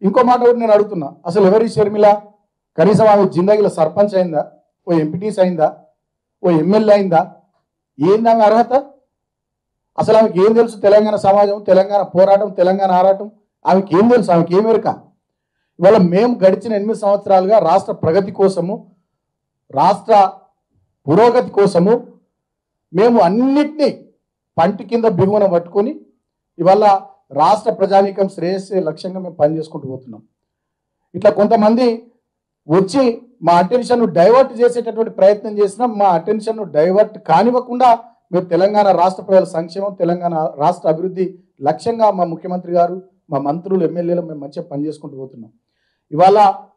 ఇంకో మాట కూడా నేను అడుగుతున్నా అసలు ఎవరి షర్మిల కనీసం ఆమె జిందగీలో సర్పంచ్ అయిందా ఓ ఎంపీటీస్ అయిందా ఓ ఎమ్మెల్యే అయిందా ఏంది ఆమె అర్హత అసలు ఆమెకి ఏం తెలుసు తెలంగాణ సమాజం తెలంగాణ పోరాటం తెలంగాణ ఆరాటం ఆమెకి ఏం తెలుసు ఆమెకి ఏం ఎరుక ఇవాళ మేము గడిచిన ఎనిమిది సంవత్సరాలుగా రాష్ట్ర ప్రగతి కోసము రాష్ట్ర పురోగతి కోసము మేము అన్నిటినీ పంటి కింద బిగువన పట్టుకొని ఇవాళ రాష్ట్ర ప్రజానీకం శ్రేయస్సే లక్ష్యంగా మేము పనిచేసుకుంటూ పోతున్నాం ఇట్లా కొంతమంది వచ్చి మా అటెన్షన్ను డైవర్ట్ చేసేటటువంటి ప్రయత్నం చేసినా మా అటెన్షన్ను డైవర్ట్ కానివ్వకుండా మేము తెలంగాణ రాష్ట్ర ప్రజల సంక్షేమం తెలంగాణ రాష్ట్ర అభివృద్ధి లక్ష్యంగా మా ముఖ్యమంత్రి గారు మా మంత్రులు ఎమ్మెల్యేలు మేము మంచిగా పనిచేసుకుంటూ పోతున్నాం ఇవాళ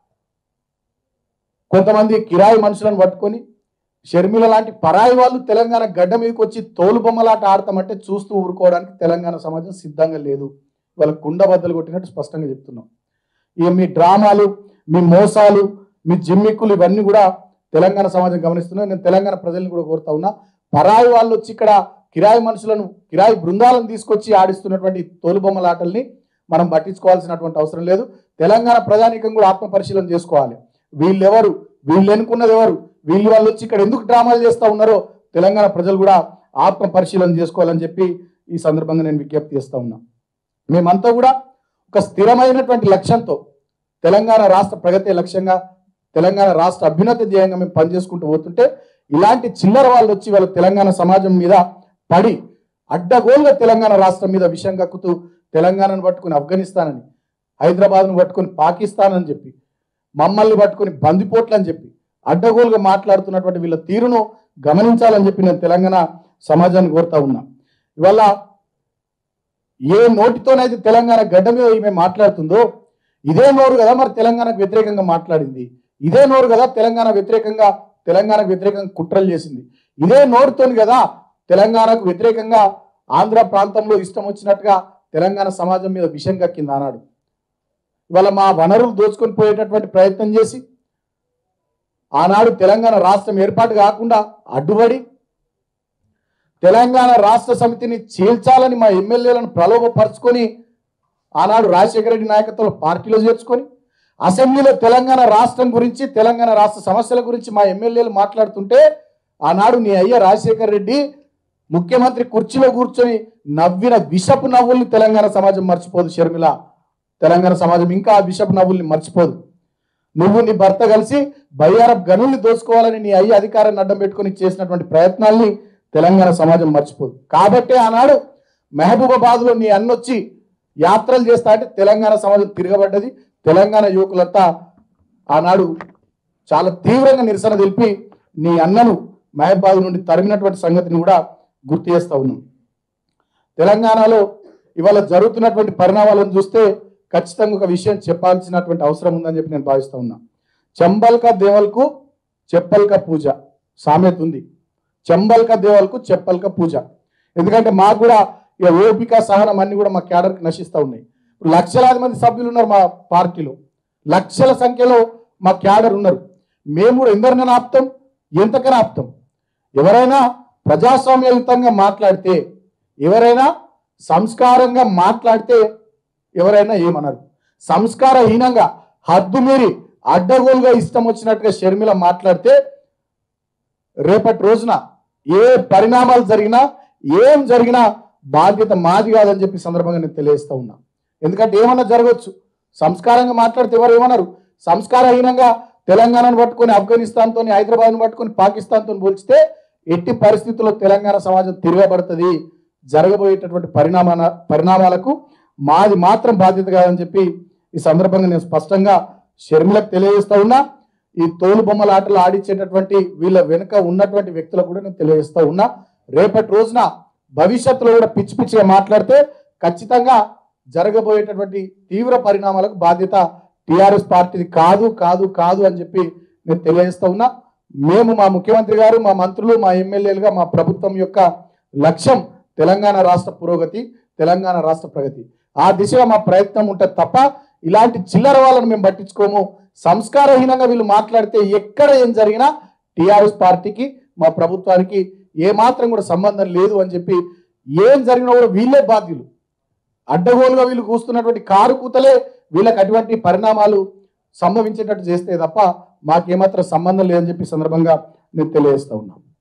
కొంతమంది కిరాయి మనుషులను పట్టుకొని షర్మిల లాంటి పరాయి వాళ్ళు తెలంగాణ గడ్డ మీదకి వచ్చి తోలు బొమ్మలాట ఆడతామంటే చూస్తూ ఊరుకోవడానికి తెలంగాణ సమాజం సిద్ధంగా లేదు వాళ్ళ కుండ బద్దలు కొట్టినట్టు స్పష్టంగా చెప్తున్నాం ఇక మీ డ్రామాలు మీ మోసాలు మీ జిమ్మిక్కులు ఇవన్నీ కూడా తెలంగాణ సమాజం గమనిస్తున్నాయి నేను తెలంగాణ ప్రజల్ని కూడా కోరుతా ఉన్నా పరాయి వాళ్ళు వచ్చి ఇక్కడ కిరాయి మనుషులను కిరాయి బృందాలను తీసుకొచ్చి ఆడిస్తున్నటువంటి తోలుబొమ్మలాటల్ని మనం పట్టించుకోవాల్సినటువంటి అవసరం లేదు తెలంగాణ ప్రజానీకం కూడా ఆత్మ పరిశీలన చేసుకోవాలి వీళ్ళెవరు వీళ్ళు ఎన్నుకున్నది ఎవరు వీళ్ళు వాళ్ళు వచ్చి ఇక్కడ ఎందుకు డ్రామాలు చేస్తూ ఉన్నారో తెలంగాణ ప్రజలు కూడా ఆత్మ పరిశీలన చేసుకోవాలని చెప్పి ఈ సందర్భంగా నేను విజ్ఞప్తి చేస్తూ ఉన్నా మేమంతా కూడా ఒక స్థిరమైనటువంటి లక్ష్యంతో తెలంగాణ రాష్ట్ర ప్రగతి లక్ష్యంగా తెలంగాణ రాష్ట్ర అభ్యున్నతి ధ్యేయంగా మేము పనిచేసుకుంటూ పోతుంటే ఇలాంటి చిల్లర వాళ్ళు వచ్చి వాళ్ళ తెలంగాణ సమాజం మీద పడి అడ్డగోలుగా తెలంగాణ రాష్ట్రం మీద విషయం కక్కుతూ తెలంగాణను పట్టుకుని ఆఫ్ఘనిస్తాన్ అని హైదరాబాద్ను పట్టుకుని పాకిస్తాన్ అని చెప్పి మమ్మల్ని పట్టుకుని బందిపోట్లు అని చెప్పి అడ్డగోలుగా మాట్లాడుతున్నటువంటి వీళ్ళ తీరును గమనించాలని చెప్పి నేను తెలంగాణ సమాజాన్ని కోరుతా ఉన్నా ఇవాళ ఏ నోటితోనైతే తెలంగాణ గడ్డ మీద ఈమె మాట్లాడుతుందో ఇదే నోరు కదా మరి తెలంగాణకు వ్యతిరేకంగా మాట్లాడింది ఇదే నోరు కదా తెలంగాణ వ్యతిరేకంగా తెలంగాణకు వ్యతిరేకంగా కుట్రలు చేసింది ఇదే నోరుతోని కదా తెలంగాణకు వ్యతిరేకంగా ఆంధ్ర ప్రాంతంలో ఇష్టం వచ్చినట్టుగా తెలంగాణ సమాజం మీద విషయం కక్కింది ఆనాడు ఇవాళ మా వనరులు దోచుకొని పోయేటటువంటి ప్రయత్నం చేసి ఆనాడు తెలంగాణ రాష్ట్రం ఏర్పాటు కాకుండా అడ్డుపడి తెలంగాణ రాష్ట్ర సమితిని చీల్చాలని మా ఎమ్మెల్యేలను ప్రలోభపరుచుకొని ఆనాడు రాజశేఖర రెడ్డి నాయకత్వంలో పార్టీలో చేర్చుకొని అసెంబ్లీలో తెలంగాణ రాష్ట్రం గురించి తెలంగాణ రాష్ట్ర సమస్యల గురించి మా ఎమ్మెల్యేలు మాట్లాడుతుంటే ఆనాడు నీ అయ్య రాజశేఖర రెడ్డి ముఖ్యమంత్రి కుర్చీలో కూర్చొని నవ్విన విషపు నవ్వుల్ని తెలంగాణ సమాజం మర్చిపోదు షర్మిల తెలంగాణ సమాజం ఇంకా ఆ విషపు నవ్వుల్ని మర్చిపోదు నువ్వు నీ భర్త కలిసి బయ్యారప్ గనుల్ని దోచుకోవాలని నీ అయ్యి అధికారాన్ని అడ్డం పెట్టుకొని చేసినటువంటి ప్రయత్నాల్ని తెలంగాణ సమాజం మర్చిపోదు కాబట్టే ఆనాడు మహబూబాబాద్లో నీ అన్నొచ్చి యాత్రలు చేస్తా అంటే తెలంగాణ సమాజం తిరగబడ్డది తెలంగాణ యువకులంతా ఆనాడు చాలా తీవ్రంగా నిరసన తెలిపి నీ అన్నను మహబాద్ నుండి తరిమినటువంటి సంగతిని కూడా గుర్తు చేస్తా ఉన్నాం తెలంగాణలో ఇవాళ జరుగుతున్నటువంటి పరిణామాలను చూస్తే ఖచ్చితంగా ఒక విషయం చెప్పాల్సినటువంటి అవసరం ఉందని చెప్పి నేను భావిస్తా ఉన్నా చెంబల్క దేవల్కు చెప్పల్క పూజ సామెత ఉంది చెంబల్క దేవల్కు చెప్పల్క పూజ ఎందుకంటే మాకు కూడా ఇక ఓపిక సహనం అన్ని కూడా మా క్యాడర్కి నశిస్తూ ఉన్నాయి ఇప్పుడు లక్షలాది మంది సభ్యులు ఉన్నారు మా పార్టీలో లక్షల సంఖ్యలో మా క్యాడర్ ఉన్నారు మేము కూడా ఎందరినైనా ఆపుతాం ఎంతకైనా ఆపుతాం ఎవరైనా ప్రజాస్వామ్యయుతంగా మాట్లాడితే ఎవరైనా సంస్కారంగా మాట్లాడితే ఎవరైనా ఏమనరు సంస్కారహీనంగా హద్దు మీరి అడ్డగోలుగా ఇష్టం వచ్చినట్టుగా షర్మిల మాట్లాడితే రేపటి రోజున ఏ పరిణామాలు జరిగినా ఏం జరిగినా బాధ్యత మాది కాదని చెప్పి సందర్భంగా నేను తెలియజేస్తా ఉన్నా ఎందుకంటే ఏమన్నా జరగవచ్చు సంస్కారంగా మాట్లాడితే ఎవరు ఏమన్నారు సంస్కారహీనంగా తెలంగాణను పట్టుకొని ఆఫ్ఘనిస్తాన్తో హైదరాబాద్ను పట్టుకొని పాకిస్తాన్తో పోల్చితే ఎట్టి పరిస్థితుల్లో తెలంగాణ సమాజం తిరగబడుతుంది జరగబోయేటటువంటి పరిణామాల పరిణామాలకు మాది మాత్రం బాధ్యత కాదని చెప్పి ఈ సందర్భంగా నేను స్పష్టంగా షర్మిలకు తెలియజేస్తా ఉన్నా ఈ తోలు బొమ్మల ఆటలు ఆడించేటటువంటి వీళ్ళ వెనుక ఉన్నటువంటి వ్యక్తులకు కూడా నేను తెలియజేస్తా ఉన్నా రేపటి రోజున భవిష్యత్తులో కూడా పిచ్చి పిచ్చిగా మాట్లాడితే ఖచ్చితంగా జరగబోయేటటువంటి తీవ్ర పరిణామాలకు బాధ్యత టిఆర్ఎస్ పార్టీది కాదు కాదు కాదు అని చెప్పి నేను తెలియజేస్తా ఉన్నా మేము మా ముఖ్యమంత్రి గారు మా మంత్రులు మా ఎమ్మెల్యేలుగా మా ప్రభుత్వం యొక్క లక్ష్యం తెలంగాణ రాష్ట్ర పురోగతి తెలంగాణ రాష్ట్ర ప్రగతి ఆ దిశగా మా ప్రయత్నం ఉంటుంది తప్ప ఇలాంటి చిల్లర వాళ్ళని మేము పట్టించుకోము సంస్కారహీనంగా వీళ్ళు మాట్లాడితే ఎక్కడ ఏం జరిగినా టిఆర్ఎస్ పార్టీకి మా ప్రభుత్వానికి ఏమాత్రం కూడా సంబంధం లేదు అని చెప్పి ఏం జరిగినా కూడా వీళ్ళే బాధ్యులు అడ్డగోలుగా వీళ్ళు కూస్తున్నటువంటి కారు కూతలే వీళ్ళకి అటువంటి పరిణామాలు సంభవించేటట్టు చేస్తే తప్ప మాకేమాత్రం సంబంధం లేదని చెప్పి ఈ సందర్భంగా నేను తెలియజేస్తా ఉన్నాను